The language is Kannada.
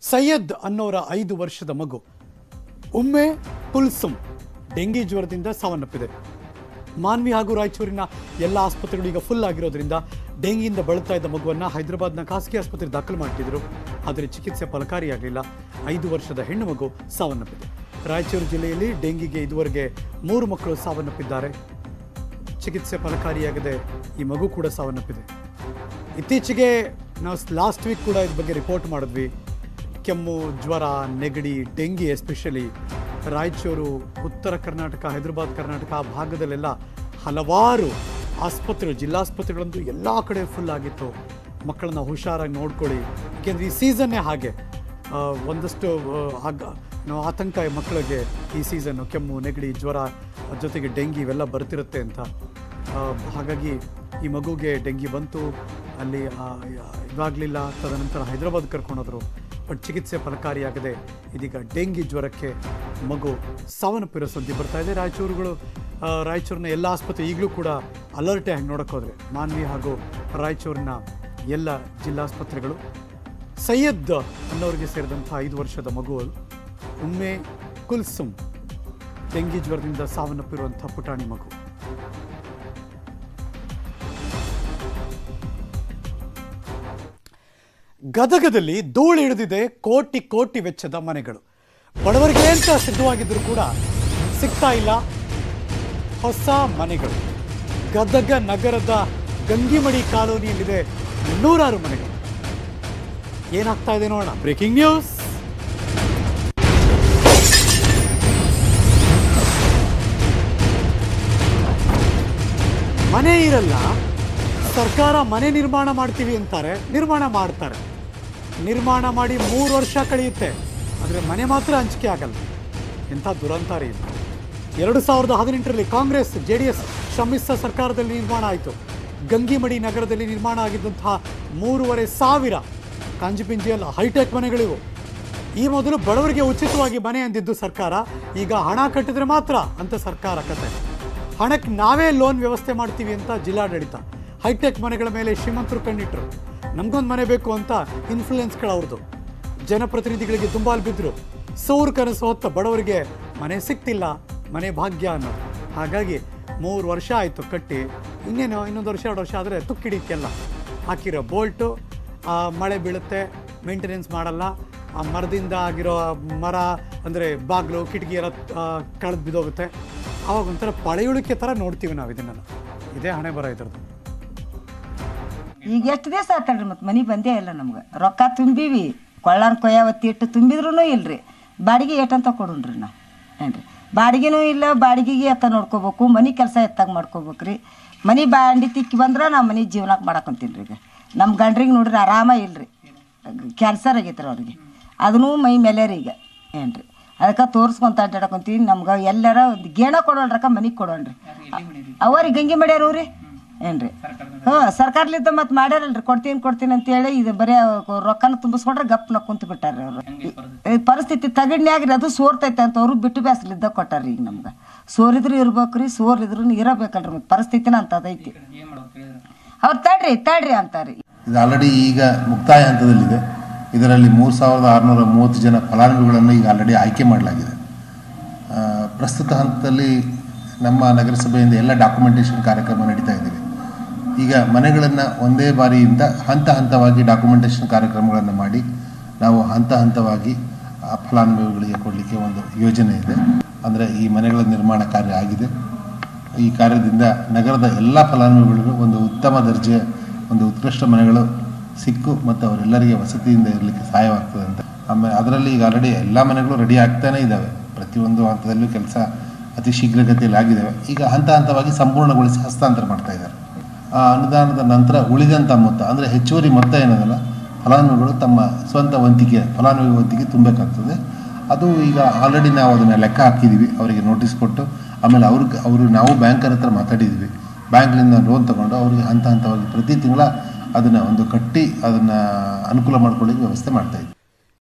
ಸೈಯದ್ ಅನ್ನೋರ ಐದು ವರ್ಷದ ಮಗು ಒಮ್ಮೆ ಕುಲ್ಸುಮ್ ಡೆಂಗಿ ಜ್ವರದಿಂದ ಸಾವನ್ನಪ್ಪಿದೆ ಮಾನ್ವಿ ಹಾಗೂ ರಾಯಚೂರಿನ ಎಲ್ಲ ಆಸ್ಪತ್ರೆಗಳು ಈಗ ಫುಲ್ ಆಗಿರೋದ್ರಿಂದ ಡೆಂಗಿಯಿಂದ ಬಳಲ್ತಾ ಇದ್ದ ಮಗುವನ್ನು ಹೈದರಾಬಾದ್ನ ಖಾಸಗಿ ಆಸ್ಪತ್ರೆಗೆ ದಾಖಲು ಮಾಡ್ತಿದ್ರು ಆದರೆ ಚಿಕಿತ್ಸೆ ಫಲಕಾರಿಯಾಗಲಿಲ್ಲ ಐದು ವರ್ಷದ ಹೆಣ್ಣು ಮಗು ಸಾವನ್ನಪ್ಪಿದೆ ರಾಯಚೂರು ಜಿಲ್ಲೆಯಲ್ಲಿ ಡೆಂಗಿಗೆ ಇದುವರೆಗೆ ಮೂರು ಮಕ್ಕಳು ಸಾವನ್ನಪ್ಪಿದ್ದಾರೆ ಚಿಕಿತ್ಸೆ ಫಲಕಾರಿಯಾಗದೆ ಈ ಮಗು ಕೂಡ ಸಾವನ್ನಪ್ಪಿದೆ ಇತ್ತೀಚೆಗೆ ನಾವು ಲಾಸ್ಟ್ ವೀಕ್ ಕೂಡ ಇದ್ರ ಬಗ್ಗೆ ರಿಪೋರ್ಟ್ ಮಾಡಿದ್ವಿ ಕೆಮ್ಮು ಜ್ವರ ನೆಗಡಿ ಡೆಂಗಿ ಎಸ್ಪೆಷಲಿ ರಾಯಚೂರು ಉತ್ತರ ಕರ್ನಾಟಕ ಹೈದರಾಬಾದ್ ಕರ್ನಾಟಕ ಆ ಭಾಗದಲ್ಲೆಲ್ಲ ಹಲವಾರು ಆಸ್ಪತ್ರೆಗಳು ಜಿಲ್ಲಾಸ್ಪತ್ರೆಗಳಂತೂ ಎಲ್ಲ ಕಡೆ ಫುಲ್ ಆಗಿತ್ತು ಮಕ್ಕಳನ್ನ ಹುಷಾರಾಗಿ ನೋಡ್ಕೊಳ್ಳಿ ಯಾಕೆಂದರೆ ಈ ಸೀಸನ್ನೇ ಹಾಗೆ ಆ, ಒಂದಷ್ಟು ಆ, ಆಗ ನಾವು ಆತಂಕ ಮಕ್ಕಳಿಗೆ ಈ ಸೀಸನ್ನು ಕೆಮ್ಮು ನೆಗಡಿ ಜ್ವರ ಜೊತೆಗೆ ಡೆಂಗಿ ಇವೆಲ್ಲ ಬರ್ತಿರುತ್ತೆ ಅಂತ ಆ, ಹಾಗಾಗಿ ಈ ಮಗುಗೆ ಡೆಂಗಿ ಬಂತು ಅಲ್ಲಿ ಆ, ಇದಾಗಲಿಲ್ಲ ತದನಂತರ ಹೈದರಾಬಾದ್ ಕರ್ಕೊಂಡೋದ್ರು ಬಟ್ ಚಿಕಿತ್ಸೆ ಫಲಕಾರಿಯಾಗದೆ ಇದೀಗ ಡೆಂಗಿ ಜ್ವರಕ್ಕೆ ಮಗು ಸಾವನ್ನಪ್ಪಿರೋ ಸುದ್ದಿ ಬರ್ತಾ ಇದೆ ರಾಯಚೂರುಗಳು ಆ, ರಾಯಚೂರಿನ ಎಲ್ಲ ಆಸ್ಪತ್ರೆ ಈಗಲೂ ಕೂಡ ಅಲರ್ಟೇ ಆಗಿ ನೋಡೋಕೆ ಹೋದ್ರೆ ಮಾನ್ವಿ ಹಾಗೂ ರಾಯಚೂರಿನ ಎಲ್ಲ ಜಿಲ್ಲಾಸ್ಪತ್ರೆಗಳು ಸೈಯದ್ ಅನ್ನೋರಿಗೆ ಸೇರಿದಂಥ ಐದು ವರ್ಷದ ಮಗು ಉಮ್ಮೆ ಕುಲ್ಸುಮ್ ಡೆಂಗಿ ಜ್ವರದಿಂದ ಸಾವನ್ನಪ್ಪಿರುವಂಥ ಪುಟಾಣಿ ಮಗು ಗದಗದಲ್ಲಿ ಧೂಳು ಹಿಡಿದಿದೆ ಕೋಟಿ ಕೋಟಿ ವೆಚ್ಚದ ಮನೆಗಳು ಬಡವರಿಗೆ ಅಂತ ಸಿದ್ಧವಾಗಿದ್ದರೂ ಕೂಡ ಸಿಗ್ತಾ ಇಲ್ಲ ಹೊಸ ಮನೆಗಳು ಗದಗ ನಗರದ ಗಂಗಿಮಡಿ ಕಾಲೋನಿಯಲ್ಲಿದೆ ನೂರಾರು ಮನೆಗಳು ಏನಾಗ್ತಾ ಇದೆ ನೋಡೋಣ ಬ್ರೇಕಿಂಗ್ ನ್ಯೂಸ್ ಮನೆ ಇರಲ್ಲ ಸರ್ಕಾರ ಮನೆ ನಿರ್ಮಾಣ ಮಾಡ್ತೀವಿ ಅಂತಾರೆ ನಿರ್ಮಾಣ ಮಾಡ್ತಾರೆ ನಿರ್ಮಾಣ ಮಾಡಿ ಮೂರು ವರ್ಷ ಕಳೆಯುತ್ತೆ ಆದರೆ ಮನೆ ಮಾತ್ರ ಹಂಚಿಕೆ ಆಗಲ್ಲ ಎಂಥ ದುರಂತ ರೀ ಇದು ಎರಡು ಸಾವಿರದ ಹದಿನೆಂಟರಲ್ಲಿ ಕಾಂಗ್ರೆಸ್ ಜೆ ಡಿ ಎಸ್ ಶ್ರಮಿಸಿದ ಸರ್ಕಾರದಲ್ಲಿ ನಿರ್ಮಾಣ ಆಯಿತು ಗಂಗಿಮಡಿ ನಗರದಲ್ಲಿ ನಿರ್ಮಾಣ ಆಗಿದ್ದಂತಹ ಮೂರುವರೆ ಸಾವಿರ ಕಾಂಜಿಪಿಂಜಿಯಲ್ಲ ಹೈಟೆಕ್ ಮನೆಗಳಿವು ಈ ಮೊದಲು ಬಡವರಿಗೆ ಉಚಿತವಾಗಿ ಮನೆ ಅಂದಿದ್ದು ಸರ್ಕಾರ ಈಗ ಹಣ ಕಟ್ಟಿದ್ರೆ ಮಾತ್ರ ಅಂತ ಸರ್ಕಾರ ಕತೆ ಹಣಕ್ಕೆ ನಾವೇ ಲೋನ್ ವ್ಯವಸ್ಥೆ ಮಾಡ್ತೀವಿ ಅಂತ ಜಿಲ್ಲಾಡಳಿತ ಹೈಟೆಕ್ ಮನೆಗಳ ಮೇಲೆ ಶ್ರೀಮಂತರು ಕಣ್ಣಿಟ್ರು ನಮಗೊಂದು ಮನೆ ಬೇಕು ಅಂತ ಇನ್ಫ್ಲೂಯೆನ್ಸ್ಗಳು ಅವ್ರದ್ದು ಜನಪ್ರತಿನಿಧಿಗಳಿಗೆ ದುಂಬಾಲು ಬಿದ್ದರು ಸೌರು ಕನಸು ಹೊತ್ತ ಬಡವರಿಗೆ ಮನೆ ಸಿಗ್ತಿಲ್ಲ ಮನೆ ಭಾಗ್ಯ ಅನ್ನೋದು ಹಾಗಾಗಿ ಮೂರು ವರ್ಷ ಆಯಿತು ಕಟ್ಟಿ ಇನ್ನೇನು ಇನ್ನೊಂದು ವರ್ಷ ಎರಡು ವರ್ಷ ಆದರೆ ತುಕ್ಕಿಡಿಕ್ಕೆಲ್ಲ ಹಾಕಿರೋ ಬೋಲ್ಟು ಆ, ಮಳೆ ಬೀಳುತ್ತೆ ಮೇಂಟೆನೆನ್ಸ್ ಮಾಡಲ್ಲ ಆ ಮರದಿಂದ ಆಗಿರೋ ಮರ ಅಂದರೆ ಬಾಗಿಲು ಕಿಟಕಿ ಎಲ್ಲ ಕಳೆದು ಬಿದ್ದೋಗುತ್ತೆ ಆವಾಗ ಒಂಥರ ಪಳೆಯುಳಿಕೆ ಥರ ನೋಡ್ತೀವಿ ನಾವು ಇದನ್ನೆಲ್ಲ ಇದೇ ಹಣೆ ಬರ ಇದ್ರದ್ದು ಈಗ ಎಷ್ಟು ದಿವಸ ಆತಲ್ರಿ ಮತ್ತೆ ಮನೆ ಬಂದೇ ಇಲ್ಲ ನಮ್ಗೆ ರೊಕ್ಕ ತುಂಬಿವಿ ಕೊಳ್ಳಾನ ಕೊಯ್ಯಾವತ್ತಿ ಇಟ್ಟು ತುಂಬಿದ್ರೂ ಇಲ್ರಿ ಬಾಡಿಗೆ ಏಟಂತ ಕೊಡೋಣ್ರಿ ನಾವು ಏನ್ರಿ ಬಾಡಿಗೆನೂ ಇಲ್ಲ ಬಾಡಿಗೆಗೆ ಎತ್ತ ನೋಡ್ಕೋಬೇಕು ಮನೆ ಕೆಲಸ ಎತ್ತಾಗ ಮಾಡ್ಕೋಬೇಕ್ರಿ ಮನೆ ಬಾಂಡಿ ತಿಕ್ಕಿ ಬಂದ್ರೆ ನಾವು ಮನೆ ಜೀವನಕ್ಕೆ ಮಾಡಕ್ಕಂತೀನಿ ರೀ ಈಗ ನಮ್ಮ ಗಂಡ್ರಿಗೆ ನೋಡ್ರಿ ಆರಾಮ ಇಲ್ರಿ ಕ್ಯಾನ್ಸರ್ ಆಗೈತ್ರಿ ಅವ್ರಿಗೆ ಅದನ್ನೂ ಮೈ ಮೇಲೆ ರೀ ಈಗ ಏನ್ರಿ ಅದಕ್ಕೆ ತೋರಿಸ್ಕೊಂತ ಅಡ್ಡಾಡಕೊಂತೀವಿ ನಮ್ಗೆ ಎಲ್ಲರ ಒಂದು ಗೇಣ ಕೊಡೋಣ್ರಕ್ಕ ಮನೆಗೆ ಕೊಡೋಣ್ರಿ ಅವರಿ ಗಂಗೆ ಮಾಡ್ಯಾರ ರೀ ಏನ್ರಿ ಹ್ಞೂ ಸರ್ಕಾರಲಿದ್ದ ಮತ್ತೆ ಮಾಡ್ಯಾರಲ್ರಿ ಕೊಡ್ತೀನಿ ಕೊಡ್ತೀನಿ ಅಂತೇಳಿ ಇದು ಬರೀ ರೊಕ್ಕನ ತುಂಬಿಸ್ಕೊಂಡ್ರೆ ಗಪ್ನ ಕುಂತು ಬಿಟ್ಟಾರ್ರಿ ಅವರು ಈ ಪರಿಸ್ಥಿತಿ ತಗಡ್ನ್ಯಾಗ್ರಿ ಅದು ಸೋರ್ತೈತೆ ಅಂತ ಅವರು ಬಿಟ್ಟು ಬ್ಯಾಸ್ಲಿದ್ದ ಕೊಟ್ಟಾರ್ರಿ ಈಗ ನಮ್ಗೆ ಸೋರಿದ್ರು ಇರ್ಬೇಕ್ರಿ ಸೋರಿದ್ರು ಇರಬೇಕಲ್ರಿ ಮತ್ತೆ ಪರಿಸ್ಥಿತಿನ ಅಂತದೈತಿ ಅವ್ರು ತಡ್ರಿ ತಡ್ರಿ ಅಂತಾರ್ರಿ ಇದು ಆಲ್ರೆಡಿ ಈಗ ಮುಕ್ತಾಯ ಹಂತದಲ್ಲಿದೆ ಇದರಲ್ಲಿ ಮೂರು ಸಾವಿರದ ಆರುನೂರ ಮೂವತ್ತು ಜನ ಫಲಾನುಭವಿಗಳನ್ನು ಈಗ ಆಲ್ರೆಡಿ ಆಯ್ಕೆ ಮಾಡಲಾಗಿದೆ ಆ, ಪ್ರಸ್ತುತ ಹಂತದಲ್ಲಿ ನಮ್ಮ ನಗರಸಭೆಯಿಂದ ಎಲ್ಲ ಡಾಕ್ಯುಮೆಂಟೇಷನ್ ಕಾರ್ಯಕ್ರಮ ನಡೀತಾ ಇದ್ದೀವಿ ಈಗ ಮನೆಗಳನ್ನು ಒಂದೇ ಬಾರಿಯಿಂದ ಹಂತ ಹಂತವಾಗಿ ಡಾಕ್ಯುಮೆಂಟೇಷನ್ ಕಾರ್ಯಕ್ರಮಗಳನ್ನು ಮಾಡಿ ನಾವು ಹಂತ ಹಂತವಾಗಿ ಆ ಫಲಾನುಭವಿಗಳಿಗೆ ಕೊಡಲಿಕ್ಕೆ ಒಂದು ಯೋಜನೆ ಇದೆ ಅಂದರೆ ಈ ಮನೆಗಳ ನಿರ್ಮಾಣ ಕಾರ್ಯ ಆಗಿದೆ ಈ ಕಾರ್ಯದಿಂದ ನಗರದ ಎಲ್ಲ ಫಲಾನುಭವಿಗಳಿಗೂ ಒಂದು ಉತ್ತಮ ದರ್ಜೆಯ ಒಂದು ಉತ್ಕೃಷ್ಟ ಮನೆಗಳು ಸಿಕ್ಕು ಮತ್ತು ಅವರೆಲ್ಲರಿಗೆ ವಸತಿಯಿಂದ ಇರಲಿಕ್ಕೆ ಸಹಾಯವಾಗ್ತದೆ ಅಂತ ಆಮೇಲೆ ಅದರಲ್ಲಿ ಈಗ ಆಲ್ರೆಡಿ ಎಲ್ಲ ಮನೆಗಳು ರೆಡಿ ಆಗ್ತಾನೇ ಇದ್ದಾವೆ ಪ್ರತಿಯೊಂದು ಹಂತದಲ್ಲೂ ಕೆಲಸ ಅತಿ ಶೀಘ್ರಗತಿಯಲ್ಲಿ ಆಗಿದ್ದಾವೆ ಈಗ ಹಂತ ಹಂತವಾಗಿ ಸಂಪೂರ್ಣಗೊಳಿಸಿ ಹಸ್ತಾಂತರ ಮಾಡ್ತಾ ಇದ್ದಾರೆ ಆ ಅನುದಾನದ ನಂತರ ಉಳಿದಂಥ ಮೊತ್ತ ಅಂದರೆ ಹೆಚ್ಚುವರಿ ಮೊತ್ತ ಏನದಲ್ಲ ಫಲಾನುಭವಿಗಳು ತಮ್ಮ ಸ್ವಂತ ವಂತಿಕೆ ಫಲಾನುಭವಿ ವಂತಿಕೆ ತುಂಬಬೇಕಾಗ್ತದೆ ಅದು ಈಗ ಆಲ್ರೆಡಿ ನಾವು ಅದನ್ನು ಲೆಕ್ಕ ಹಾಕಿದ್ದೀವಿ ಅವರಿಗೆ ನೋಟಿಸ್ ಕೊಟ್ಟು ಆಮೇಲೆ ಅವ್ರಿಗೆ ಅವರು ನಾವು ಬ್ಯಾಂಕರ್ ಹತ್ರ ಮಾತಾಡಿದ್ದೀವಿ ಬ್ಯಾಂಕ್ನಿಂದ ಲೋನ್ ತಗೊಂಡು ಅವರಿಗೆ ಹಂತ ಹಂತವಾಗಿ ಪ್ರತಿ ತಿಂಗಳ ಅದನ್ನು ಒಂದು ಕಟ್ಟಿ ಅದನ್ನು ಅನುಕೂಲ ಮಾಡ್ಕೊಳ್ಳಿಕ್ಕೆ ವ್ಯವಸ್ಥೆ ಮಾಡ್ತಾ ಇದ್ವಿ